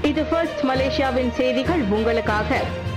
இது ஃபர்ஸ்ட் மலேசியாவின் செய்திகள் உங்களுக்காக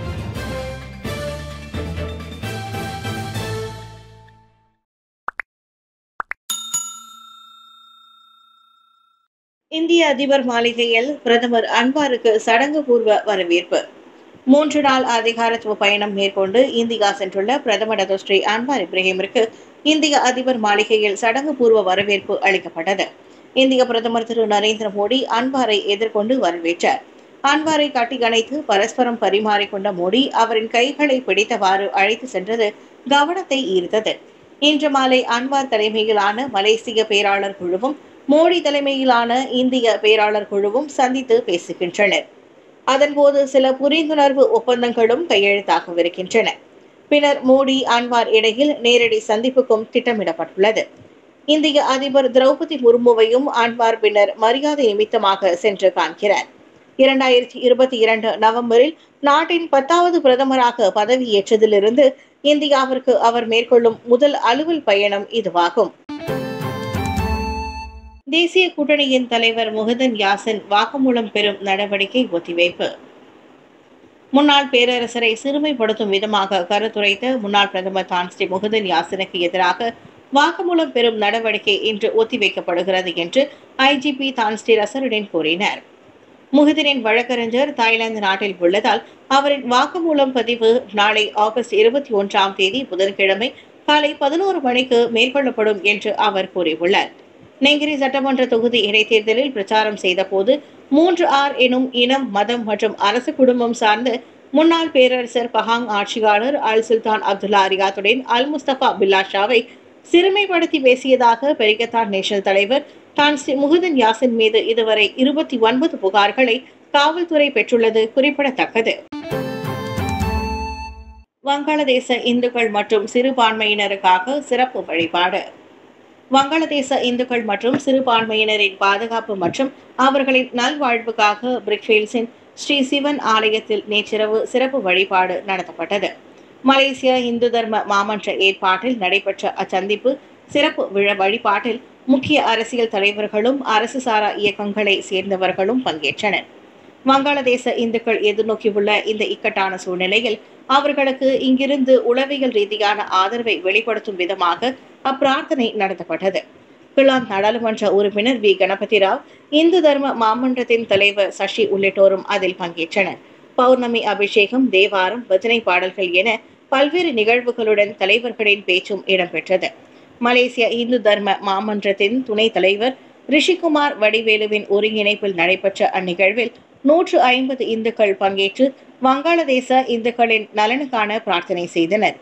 இந்திய அதிபர் மாளிகையில் பிரதமர் அன்வாருக்கு சடங்கு பூர்வ வரவேற்பு மூன்று நாள் அதிகாரத்துவ பயணம் மேற்கொண்டு இந்தியா சென்றுள்ள பிரதமர் டதோஸ்ரீ அன்வார் இப்ராஹிமிற்கு இந்திய அதிபர் மாளிகையில் சடங்கு பூர்வ வரவேற்பு அளிக்கப்பட்டது இந்திய பிரதமர் திரு நரேந்திர மோடி அன்வாரை எதிர்கொண்டு வரவேற்றார் அன்வாரை கட்டி அணைத்து பரஸ்பரம் பரிமாறிக்கொண்ட மோடி அவரின் கைகளை பிடித்தவாறு அழைத்து சென்றது கவனத்தை ஈர்த்தது இன்று மாலை அன்வார் தலைமையிலான மலேசிய பேராளர் குழுவும் மோடி தலைமையிலான இந்திய பேராளர் குழுவும் சந்தித்து பேசுகின்றனர் அதன்போது சில புரிந்துணர்வு ஒப்பந்தங்களும் கையெழுத்தாகவிருக்கின்றன பின்னர் மோடி அன்வார் இடையில் நேரடி சந்திப்புக்கும் திட்டமிடப்பட்டுள்ளது இந்திய அதிபர் திரௌபதி முர்முவையும் அன்வார் பின்னர் மரியாதை நிமித்தமாக சென்று காண்கிறார் இரண்டாயிரத்தி இருபத்தி இரண்டு நவம்பரில் நாட்டின் பத்தாவது பிரதமராக பதவியேற்றதிலிருந்து இந்தியாவிற்கு அவர் மேற்கொள்ளும் முதல் அலுவல் பயணம் இதுவாகும் தேசிய கூட்டணியின் தலைவர் முகதன் யாசின் வாக்குமூலம் பெறும் நடவடிக்கை ஒத்திவைப்பு முன்னாள் பேரரசரை சிறுமைப்படுத்தும் விதமாக கருத்துரைத்த முன்னாள் பிரதமர் தான் ஸ்ரீ முகதன் யாசினுக்கு எதிராக வாக்குமூலம் பெறும் நடவடிக்கை இன்று ஒத்திவைக்கப்படுகிறது என்று ஐஜிபி தான் ஸ்ரீ ரசருடன் கூறினார் முகதினின் வழக்கறிஞர் தாய்லாந்து நாட்டில் உள்ளதால் அவரின் வாக்குமூலம் பதிவு நாளை ஆகஸ்ட் இருபத்தி ஒன்றாம் தேதி புதன்கிழமை காலை பதினோரு மணிக்கு மேற்கொள்ளப்படும் என்று அவர் கூறியுள்ளார் நெங்கிரி சட்டமன்ற தொகுதி இடைத்தேர்தலில் பிரச்சாரம் செய்தபோது மூன்று ஆர் எனும் இனம் மதம் மற்றும் அரசு குடும்பம் சார்ந்து முன்னாள் பேரரசர் பஹாங் ஆட்சியாளர் அல் சுல்தான் அப்துல்லா ரியாத்துடன் அல் முஸ்தபா பில்லாஷாவை சிறுமைப்படுத்தி பேசியதாக பெரிகத்தான் நேஷனல் தலைவர் தான் ஸ்ரீ முகுதன் யாசின் மீது இதுவரை இருபத்தி ஒன்பது புகார்களை காவல்துறை பெற்றுள்ளது குறிப்பிடத்தக்கது வங்காளதேச இந்துக்கள் மற்றும் சிறுபான்மையினருக்காக சிறப்பு வழிபாடு வங்காளதேச இந்துக்கள் மற்றும் சிறுபான்மையினரின் பாதுகாப்பு மற்றும் அவர்களின் நல்வாழ்வுக்காக பிரிக்ஃபீல்ஸின் ஸ்ரீ சிவன் ஆலயத்தில் நேற்றிரவு சிறப்பு வழிபாடு நடத்தப்பட்டது மலேசிய இந்து தர்ம மாமன்ற ஏற்பாட்டில் நடைபெற்ற அச்சந்திப்பு சிறப்பு விழ வழிபாட்டில் முக்கிய அரசியல் தலைவர்களும் அரசு சாரா இயக்கங்களை சேர்ந்தவர்களும் பங்கேற்றனர் வங்காளதேச இந்துக்கள் எதிர்நோக்கியுள்ள இந்த இக்கட்டான சூழ்நிலையில் அவர்களுக்கு இங்கிருந்து உளவியல் ரீதியான ஆதரவை வெளிப்படுத்தும் விதமாக அப்பிரார்த்தனை நடத்தப்பட்டது கிளாந்த் நாடாளுமன்ற உறுப்பினர் வி கணபதி ராவ் இந்து தர்ம மாமன்றத்தின் தலைவர் சசி உள்ளிட்டோரும் அதில் பங்கேற்றனர் பௌர்ணமி அபிஷேகம் தேவாரம் பஜனை பாடல்கள் என பல்வேறு நிகழ்வுகளுடன் தலைவர்களின் பேச்சும் இடம்பெற்றது மலேசிய இந்து தர்ம மாமன்றத்தின் துணைத் தலைவர் ரிஷிகுமார் வடிவேலுவின் ஒருங்கிணைப்பில் நடைபெற்ற அந்நிகழ்வில் நூற்று ஐம்பது இந்துக்கள் பங்கேற்று வங்காளதேச இந்துக்களின் நலனுக்கான பிரார்த்தனை செய்தனர்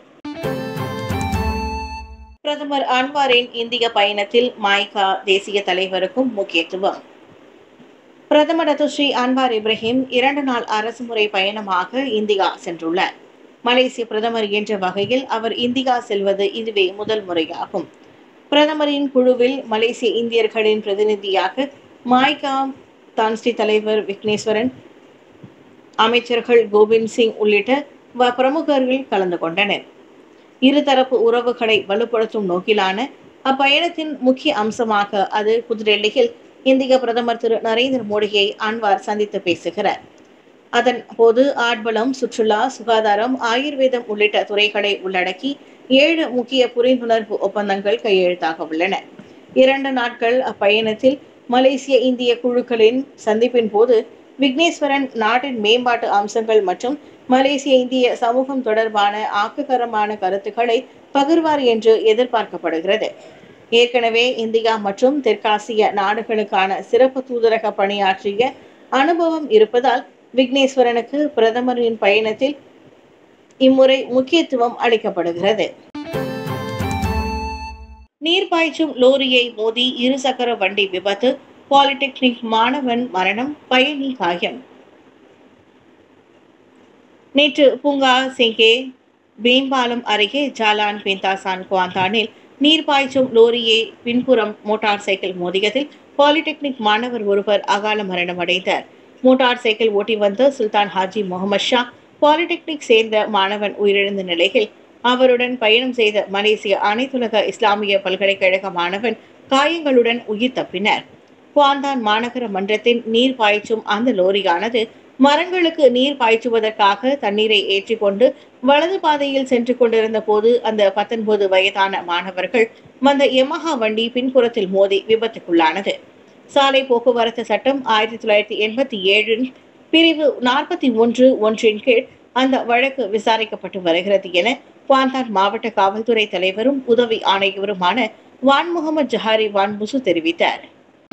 பிரதமர் அன்வாரின் இந்திய பயணத்தில் மாய்கா தேசிய தலைவருக்கும் முக்கியத்துவம் பிரதமர் டத்துஸ்ரீ அன்வார் இப்ராஹிம் இரண்டு நாள் அரசுமுறை பயணமாக இந்தியா சென்றுள்ளார் மலேசிய பிரதமர் என்ற வகையில் அவர் இந்தியா செல்வது இதுவே முதல் முறையாகும் பிரதமரின் குழுவில் மலேசிய இந்தியர்களின் பிரதிநிதியாக மாய்கா தான்ஸ்ரீ தலைவர் விக்னேஸ்வரன் அமைச்சர்கள் கோவிந்த் சிங் உள்ளிட்ட வ- பிரமுகர்கள் கலந்து கொண்டனர் இருதரப்பு உறவுகளை வலுப்படுத்தும் நோக்கிலான அப்பயணத்தின் முக்கிய அம்சமாக அது புதுடெல்லியில் இந்திய பிரதமர் திரு நரேந்திர மோடியை அன்வார் சந்தித்து பேசுகிறார் அதன் போது ஆட்பலம் சுற்றுலா சுகாதாரம் ஆயுர்வேதம் உள்ளிட்ட துறைகளை உள்ளடக்கி ஏழு முக்கிய புரிந்துணர்வு ஒப்பந்தங்கள் கையெழுத்தாக உள்ளன இரண்டு நாட்கள் அப்பயணத்தில் மலேசிய இந்திய குழுக்களின் சந்திப்பின் போது விக்னேஸ்வரன் நாட்டின் மேம்பாட்டு அம்சங்கள் மற்றும் மலேசிய இந்திய சமூகம் தொடர்பான ஆக்ககரமான கருத்துக்களை பகிர்வார் என்று எதிர்பார்க்கப்படுகிறது ஏற்கனவே இந்தியா மற்றும் தெற்காசிய நாடுகளுக்கான சிறப்பு தூதரக பணியாற்றிய அனுபவம் இருப்பதால் விக்னேஸ்வரனுக்கு பிரதமரின் பயணத்தில் இம்முறை முக்கியத்துவம் அளிக்கப்படுகிறது நீர்பாய்ச்சும் லோரியை மோதி இருசக்கர வண்டி விபத்து பாலிடெக்னிக் மாணவன் மரணம் பயணி காயம் நேற்று பூங்கா சிங்கே மேம்பாலம் அருகே ஜாலான் பிந்தாசான் குவாந்தானில் நீர்பாய்ச்சும் லோரியை பின்புறம் மோட்டார் சைக்கிள் மோதியதில் பாலிடெக்னிக் மாணவர் ஒருவர் அகால மரணம் அடைந்தார் மோட்டார் சைக்கிள் ஓட்டி வந்த சுல்தான் ஹாஜி முகமது ஷா பாலிடெக்னிக் சேர்ந்த மாணவன் உயிரிழந்த நிலையில் அவருடன் பயணம் செய்த மலேசிய அனைத்துலக இஸ்லாமிய பல்கலைக்கழக மாணவன் காயங்களுடன் உயிர் தப்பினர் குவாந்தான் மாநகர மன்றத்தின் நீர் பாய்ச்சும் அந்த லோரியானது மரங்களுக்கு நீர் பாய்ச்சுவதற்காக தண்ணீரை ஏற்றிக்கொண்டு வலது பாதையில் சென்று கொண்டிருந்த போது அந்த பத்தொன்பது வயதான மாணவர்கள் வந்த எமஹா வண்டி பின்புறத்தில் மோதி விபத்துக்குள்ளானது சாலை போக்குவரத்து சட்டம் ஆயிரத்தி தொள்ளாயிரத்தி எண்பத்தி ஏழில் பிரிவு நாற்பத்தி ஒன்று ஒன்றின் கீழ் அந்த வழக்கு விசாரிக்கப்பட்டு வருகிறது என குவாந்தான் மாவட்ட காவல்துறை தலைவரும் உதவி ஆணையருமான வான் முகமது ஜஹாரி வான் முசு தெரிவித்தார்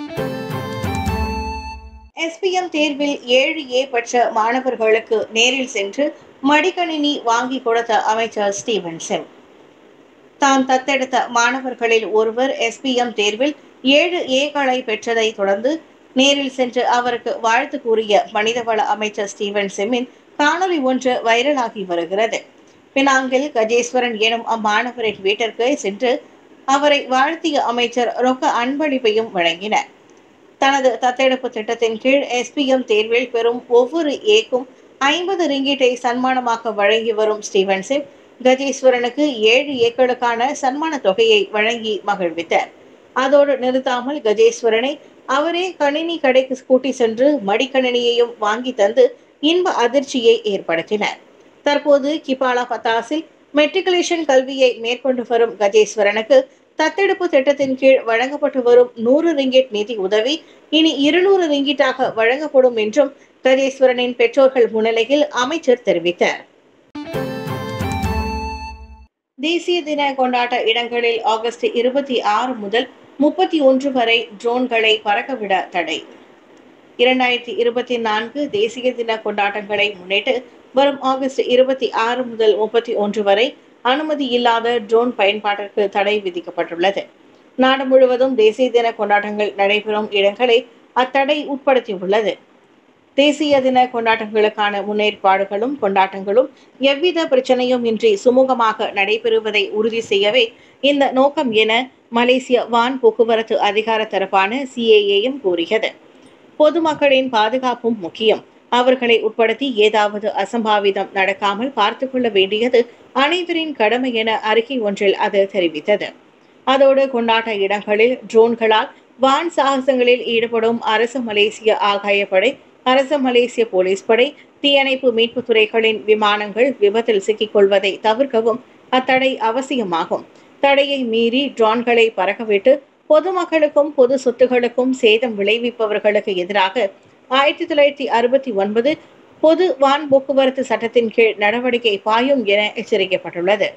எஸ்பிஎம் தேர்வில் ஏழு ஏ பெற்ற மாணவர்களுக்கு நேரில் சென்று மடிக்கணினி வாங்கி கொடுத்த அமைச்சர் ஸ்டீவன் செம் தாம் தத்தெடுத்த மாணவர்களில் ஒருவர் எஸ்பிஎம் தேர்வில் ஏழு ஏகளை பெற்றதை தொடர்ந்து நேரில் சென்று அவருக்கு வாழ்த்து கூறிய மனிதவள அமைச்சர் ஸ்டீவன் செம்மின் காணொலி ஒன்று வைரலாகி வருகிறது பினாங்கில் கஜேஸ்வரன் எனும் அம்மாணவரின் வீட்டிற்கு சென்று அவரை வாழ்த்திய அமைச்சர் ரொக்க அன்பளிப்பையும் வழங்கினார் தனது தத்தெடுப்பு திட்டத்தின் கீழ் எஸ்பிஎம் தேர்வில் பெறும் ஒவ்வொரு ஏக்கும் ஐம்பது ரிங்கிட்டை சன்மானமாக வழங்கி வரும் ஸ்டீவன் சிவ் கஜேஸ்வரனுக்கு ஏழு ஏக்களுக்கான சன்மான தொகையை வழங்கி மகிழ்வித்தார் அதோடு நிறுத்தாமல் கஜேஸ்வரனை அவரே கணினி கடைக்கு கூட்டி சென்று மடிக்கணினியையும் வாங்கி தந்து இன்ப அதிர்ச்சியை ஏற்படுத்தினார் தற்போது கிபாலா பத்தாஸில் மெட்ரிகுலேஷன் கல்வியை மேற்கொண்டு வரும் கஜேஸ்வரனுக்கு தத்தெடுப்பு திட்டத்தின் கீழ் வழங்கப்பட்டு வரும் நூறு ரிங்கிட் நிதி உதவி இனி இருநூறு ரிங்கிட்டாக வழங்கப்படும் என்றும் கஜேஸ்வரனின் பெற்றோர்கள் முன்னிலையில் அமைச்சர் தெரிவித்தார் தேசிய தின கொண்டாட்ட இடங்களில் ஆகஸ்ட் இருபத்தி ஆறு முதல் முப்பத்தி ஒன்று வரை ட்ரோன்களை பறக்கவிட தடை இரண்டாயிரத்தி இருபத்தி நான்கு தேசிய தின கொண்டாட்டங்களை முன்னிட்டு வரும் ஆகஸ்ட் இருபத்தி ஆறு முதல் முப்பத்தி ஒன்று வரை அனுமதி இல்லாத ட்ரோன் பயன்பாட்டிற்கு தடை விதிக்கப்பட்டுள்ளது நாடு முழுவதும் தேசிய தின கொண்டாட்டங்கள் நடைபெறும் இடங்களை அத்தடை உட்படுத்தியுள்ளது தேசிய தின கொண்டாட்டங்களுக்கான முன்னேற்பாடுகளும் கொண்டாட்டங்களும் எவ்வித பிரச்சனையும் இன்றி சுமூகமாக நடைபெறுவதை உறுதி செய்யவே இந்த நோக்கம் என மலேசிய வான் போக்குவரத்து அதிகார தரப்பான சிஏஏயும் கூறியது பொதுமக்களின் பாதுகாப்பும் முக்கியம் அவர்களை உட்படுத்தி ஏதாவது அசம்பாவிதம் நடக்காமல் பார்த்து கொள்ள வேண்டியது அனைவரின் கடமை என அறிக்கை ஒன்றில் அது தெரிவித்தது அதோடு கொண்டாட்ட இடங்களில் ட்ரோன்களால் வான் சாகசங்களில் ஈடுபடும் அரசு மலேசிய ஆகாயப்படை அரசு மலேசிய போலீஸ் படை தீயணைப்பு மீட்பு துறைகளின் விமானங்கள் விபத்தில் சிக்கிக் கொள்வதை தவிர்க்கவும் அத்தடை அவசியமாகும் தடையை மீறி ட்ரோன்களை பறக்கவிட்டு பொதுமக்களுக்கும் பொது சொத்துகளுக்கும் சேதம் விளைவிப்பவர்களுக்கு எதிராக ஆயிரத்தி தொள்ளாயிரத்தி அறுபத்தி ஒன்பது பொது வான் போக்குவரத்து சட்டத்தின் கீழ் நடவடிக்கை பாயும் என எச்சரிக்கப்பட்டுள்ளது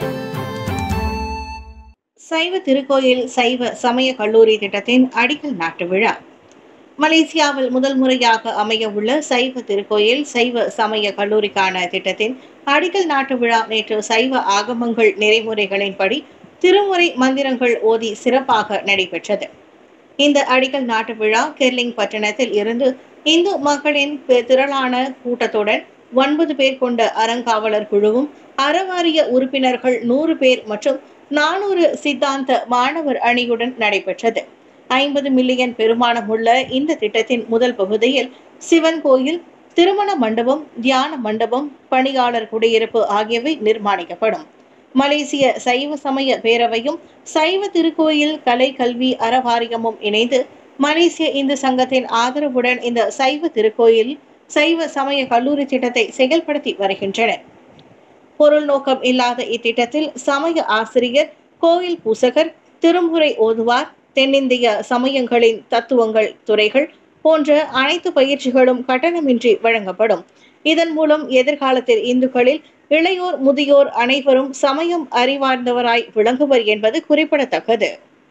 சைவ திருக்கோயில் சைவ சமய கல்லூரி திட்டத்தின் அடிக்கல் நாட்டு விழா மலேசியாவில் முதல் முறையாக அமைய உள்ள சைவ திருக்கோயில் சைவ சமய கல்லூரிக்கான திட்டத்தின் அடிக்கல் நாட்டு விழா நேற்று சைவ ஆகமங்கள் நெறிமுறைகளின்படி திருமுறை மந்திரங்கள் ஓதி சிறப்பாக நடைபெற்றது இந்த அடிக்கல் நாட்டு விழா கெர்லிங் பட்டணத்தில் இருந்து இந்து மக்களின் பெ- திரளான கூட்டத்துடன் ஒன்பது பேர் கொண்ட அறங்காவலர் குழுவும் அறவாரிய உறுப்பினர்கள் நூறு பேர் மற்றும் நானூறு சித்தாந்த மாணவர் அணியுடன் நடைபெற்றது ஐம்பது மில்லியன் பெருமானமுள்ள இந்த திட்டத்தின் முதல் பகுதியில் சிவன் கோயில் திருமண மண்டபம் தியான மண்டபம் பணியாளர் குடியிருப்பு ஆகியவை நிர்மாணிக்கப்படும் மலேசிய சைவ சமய பேரவையும் சைவ திருக்கோயில் கலை கல்வி அறவாரியமும் இணைந்து மலேசிய இந்து சங்கத்தின் ஆதரவுடன் இந்த சைவ திருக்கோயில் சைவ சமய கல்லூரி திட்டத்தை செயல்படுத்தி வருகின்றனர் பொருள் நோக்கம் இல்லாத இத்திட்டத்தில் சமய ஆசிரியர் கோயில் பூசகர் திருமுறை ஓதுவார் தென்னிந்திய சமயங்களின் தத்துவங்கள் துறைகள் போன்ற அனைத்து பயிற்சிகளும் கட்டணமின்றி வழங்கப்படும் இதன் மூலம் எதிர்காலத்தில் இந்துக்களில் இளையோர் முதியோர் அனைவரும் சமயம் அறிவார்ந்தவராய் விளங்குவர் என்பது குறிப்பிடத்தக்கது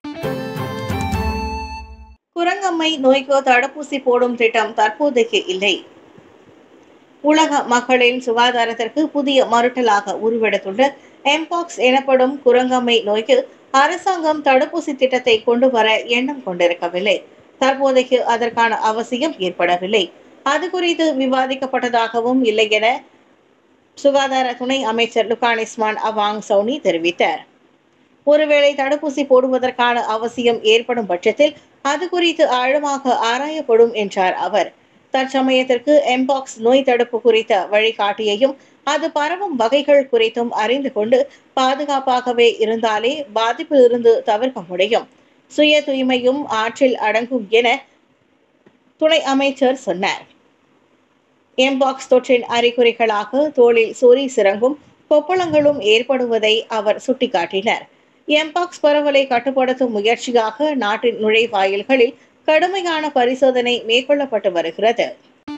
குரங்கம்மை நோய்க்கு தடுப்பூசி போடும் திட்டம் தற்போதைக்கு இல்லை உலக மக்களின் சுகாதாரத்திற்கு புதிய மறுட்டலாக உருவெடுத்துள்ள எம்பாக்ஸ் எனப்படும் குரங்கம்மை நோய்க்கு அரசாங்கம் தடுப்பூசி திட்டத்தை கொண்டு வர எண்ணம் கொண்டிருக்கவில்லை தற்போதைக்கு அதற்கான அவசியம் ஏற்படவில்லை அது குறித்து விவாதிக்கப்பட்டதாகவும் இல்லை என சுகாதார துணை அமைச்சர் லுகானிஸ்மான் அவாங் சவுனி தெரிவித்தார் ஒருவேளை தடுப்பூசி போடுவதற்கான அவசியம் ஏற்படும் பட்சத்தில் அது குறித்து ஆழமாக ஆராயப்படும் என்றார் அவர் தற்சமயத்திற்கு எம்பாக்ஸ் நோய் தடுப்பு குறித்த வழிகாட்டியையும் அது பரவும் வகைகள் குறித்தும் அறிந்து கொண்டு பாதுகாப்பாகவே இருந்தாலே பாதிப்பிலிருந்து தவிர்க்க முடியும் சுய தூய்மையும் ஆற்றில் அடங்கும் என துணை அமைச்சர் சொன்னார் எம்பாக்ஸ் தொற்றின் அறிகுறிகளாக தோளில் சொறி சிறங்கும் கொப்பளங்களும் ஏற்படுவதை அவர் சுட்டிக்காட்டினார் எம்பாக்ஸ் பரவலை கட்டுப்படுத்தும் முயற்சியாக நாட்டின் நுழைவாயில்களில் கடுமையான பரிசோதனை மேற்கொள்ளப்பட்டு வருகிறது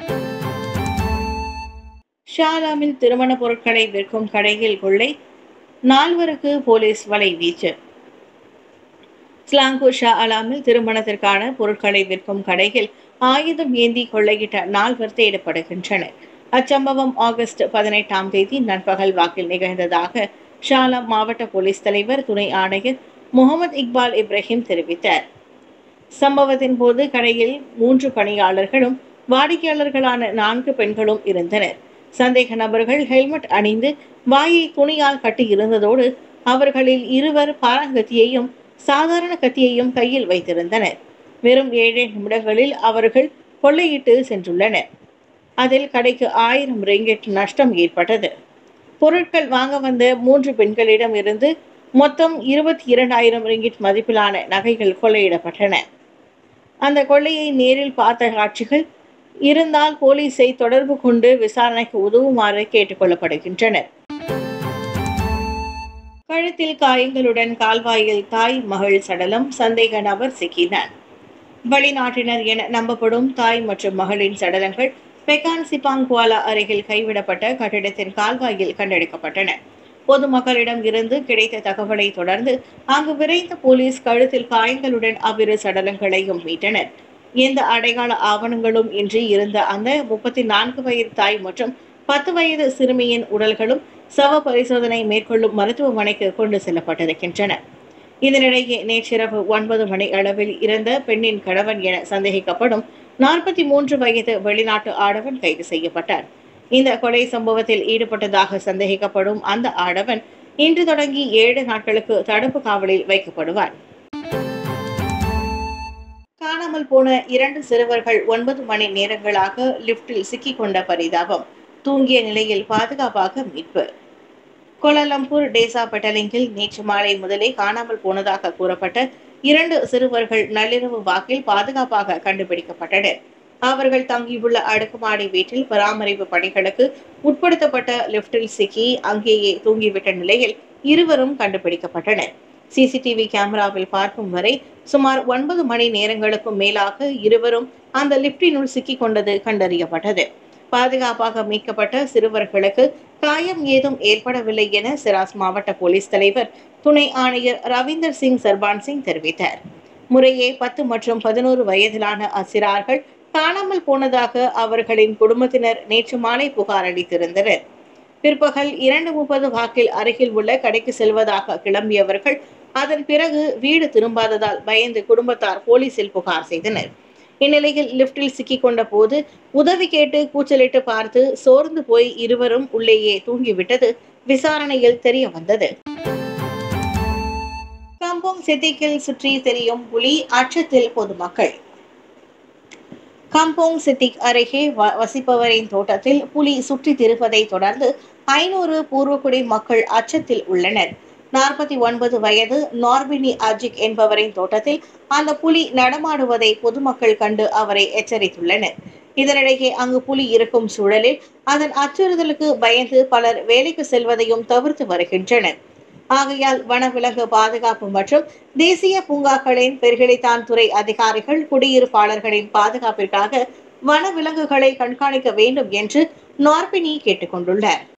ஷாலாமில் திருமண பொருட்களை விற்கும் கடையில் கொள்ளை நால்வருக்கு போலீஸ் வலை வீச்சு ஸ்லாங்கூர் ஷா அலாமில் திருமணத்திற்கான பொருட்களை விற்கும் கடையில் ஆயுதம் ஏந்தி கொள்ளையிட்ட நால்வர் தேடப்படுகின்றனர் அச்சம்பவம் ஆகஸ்ட் பதினெட்டாம் தேதி நண்பகல் வாக்கில் நிகழ்ந்ததாக ஷாலாம் மாவட்ட போலீஸ் தலைவர் துணை ஆணையர் முகமது இக்பால் இப்ராஹிம் தெரிவித்தார் சம்பவத்தின் போது கடையில் மூன்று பணியாளர்களும் வாடிக்கையாளர்களான நான்கு பெண்களும் இருந்தனர் சந்தேக நபர்கள் ஹெல்மெட் அணிந்து வாயை துணியால் கட்டி இருந்ததோடு அவர்களில் இருவர் பாராங்கத்தியையும் சாதாரண கத்தியையும் கையில் வைத்திருந்தனர் வெறும் ஏழு நிமிடங்களில் அவர்கள் கொள்ளையிட்டு சென்றுள்ளனர் அதில் கடைக்கு ஆயிரம் ரிங்கெட் நஷ்டம் ஏற்பட்டது பொருட்கள் வாங்க வந்த மூன்று பெண்களிடம் இருந்து மொத்தம் இருபத்தி இரண்டாயிரம் ரிங்கிட் மதிப்பிலான நகைகள் கொள்ளையிடப்பட்டன அந்த கொள்ளையை நேரில் பார்த்த காட்சிகள் இருந்தால் போலீஸை தொடர்பு கொண்டு விசாரணைக்கு உதவுமாறு கேட்டுக்கொள்ளப்படுகின்றனர் கழுத்தில் காயங்களுடன் கால்வாயில் தாய் மகள் சடலம் சந்தேக நபர் சிக்கினார் வெளிநாட்டினர் என நம்பப்படும் தாய் மற்றும் மகளின் சடலங்கள் பெகான் சிபாங் குவாலா அருகில் கைவிடப்பட்ட கட்டிடத்தின் கால்வாயில் கண்டெடுக்கப்பட்டன பொதுமக்களிடம் இருந்து கிடைத்த தகவலை தொடர்ந்து அங்கு விரைந்த போலீஸ் கழுத்தில் காயங்களுடன் அவ்விரு சடலங்களையும் மீட்டனர் எந்த அடையாள ஆவணங்களும் இன்றி இருந்த அந்த முப்பத்தி நான்கு வயது தாய் மற்றும் பத்து வயது சிறுமியின் உடல்களும் சவ பரிசோதனை மேற்கொள்ளும் மருத்துவமனைக்கு கொண்டு செல்லப்பட்டிருக்கின்றன இதனிடையே நேற்றிரவு ஒன்பது மணி அளவில் இறந்த பெண்ணின் கணவன் என சந்தேகிக்கப்படும் நாற்பத்தி மூன்று வயது வெளிநாட்டு ஆடவன் கைது செய்யப்பட்டார் இந்த கொலை சம்பவத்தில் ஈடுபட்டதாக சந்தேகிக்கப்படும் அந்த ஆடவன் இன்று தொடங்கி ஏழு நாட்களுக்கு தடுப்பு காவலில் வைக்கப்படுவார் காணாமல் போன இரண்டு சிறுவர்கள் ஒன்பது மணி நேரங்களாக லிப்டில் சிக்கிக்கொண்ட பரிதாபம் தூங்கிய நிலையில் பாதுகாப்பாக மீட்பு கோலாலம்பூர் டேசா பெட்டலிங்கில் நேற்று மாலை முதலே காணாமல் போனதாக கூறப்பட்ட இரண்டு சிறுவர்கள் நள்ளிரவு வாக்கில் பாதுகாப்பாக கண்டுபிடிக்கப்பட்டனர் அவர்கள் தங்கியுள்ள அடுக்குமாடி வீட்டில் பராமரிப்பு பணிகளுக்கு உட்படுத்தப்பட்ட லிப்டில் சிக்கி அங்கேயே தூங்கிவிட்ட நிலையில் இருவரும் கண்டுபிடிக்கப்பட்டனர் சிசிடிவி கேமராவில் பார்க்கும் வரை சுமார் ஒன்பது மணி நேரங்களுக்கும் மேலாக இருவரும் அந்த லிப்டினுள் சிக்கிக் கொண்டது கண்டறியப்பட்டது பாதுகாப்பாக மீட்கப்பட்ட சிறுவர்களுக்கு காயம் ஏதும் ஏற்படவில்லை என சிராஸ் மாவட்ட போலீஸ் தலைவர் துணை ஆணையர் ரவீந்தர் சிங் சர்பான் சிங் தெரிவித்தார் முறையே பத்து மற்றும் பதினோரு வயதிலான அசிறார்கள் காணாமல் போனதாக அவர்களின் குடும்பத்தினர் நேற்று மாலை புகார் அளித்திருந்தனர் பிற்பகல் இரண்டு முப்பது வாக்கில் அருகில் உள்ள கடைக்கு செல்வதாக கிளம்பியவர்கள் அதன் பிறகு வீடு திரும்பாததால் பயந்து குடும்பத்தார் போலீசில் புகார் செய்தனர் இந்நிலையில் லிப்டில் சிக்கிக் கொண்ட போது உதவி கேட்டு கூச்சலிட்டு பார்த்து சோர்ந்து போய் இருவரும் உள்ளேயே தூங்கிவிட்டது விசாரணையில் தெரிய வந்தது கம்போங் சித்திக்கில் சுற்றி தெரியும் புலி அச்சத்தில் பொதுமக்கள் கம்போங் சித்திக் அருகே வ- வசிப்பவரின் தோட்டத்தில் புலி சுற்றி திருப்பதை தொடர்ந்து ஐநூறு பூர்வக்குடி மக்கள் அச்சத்தில் உள்ளனர் நாற்பத்தி ஒன்பது வயது நார்பினி அஜிக் என்பவரின் தோட்டத்தில் அந்த புலி நடமாடுவதை பொதுமக்கள் கண்டு அவரை எச்சரித்துள்ளனர் இதனிடையே அங்கு புலி இருக்கும் சூழலில் அதன் அச்சுறுத்தலுக்கு பயந்து பலர் வேலைக்கு செல்வதையும் தவிர்த்து வருகின்றனர் ஆகையால் வனவிலங்கு பாதுகாப்பு மற்றும் தேசிய பூங்காக்களின் பெருகிளைத்தான் துறை அதிகாரிகள் குடியிருப்பாளர்களின் பாதுகாப்பிற்காக வனவிலங்குகளை கண்காணிக்க வேண்டும் என்று நார்பினி கேட்டுக்கொண்டுள்ளார்